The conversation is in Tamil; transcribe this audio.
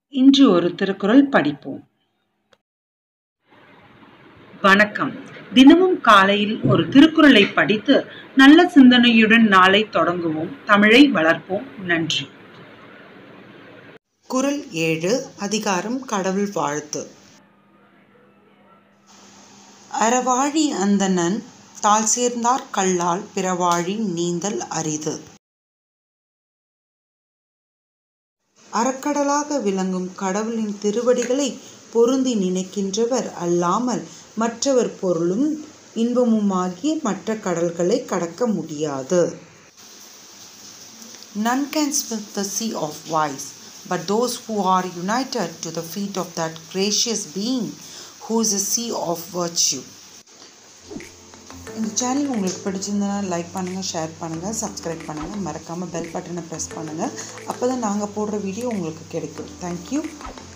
இன்று ஒரு திருக்குறள் படிப்போம் வணக்கம் தினமும் காலையில் ஒரு திருக்குறளை படித்து நல்ல சிந்தனையுடன் நாளை தொடங்குவோம் தமிழை வளர்ப்போம் நன்றி குறள் ஏழு அதிகாரம் கடவுள் வாழ்த்து அறவாழி அந்தணன் தாழ் சேர்ந்தார் கல்லால் பிறவாழி நீந்தல் அரிது அறக்கடலாக விளங்கும் கடவுளின் திருவடிகளை பொருந்தி நினைக்கின்றவர் அல்லாமல் மற்றவர் பொருளும் இன்பமுமாகிய மற்ற கடல்களை கடக்க முடியாது None can swim the sea of vice, but those who are united to the feet of that gracious being who is a sea of virtue. இந்த சேனல் உங்களுக்கு பிடிச்சிருந்தனா லைக் பண்ணுங்கள் ஷேர் பண்ணுங்கள் சப்ஸ்கிரைப் பண்ணுங்கள் மறக்காமல் பெல் பட்டனை ப்ரெஸ் பண்ணுங்கள் அப்போ தான் நாங்கள் போடுற வீடியோ உங்களுக்கு கிடைக்கும் தேங்க்யூ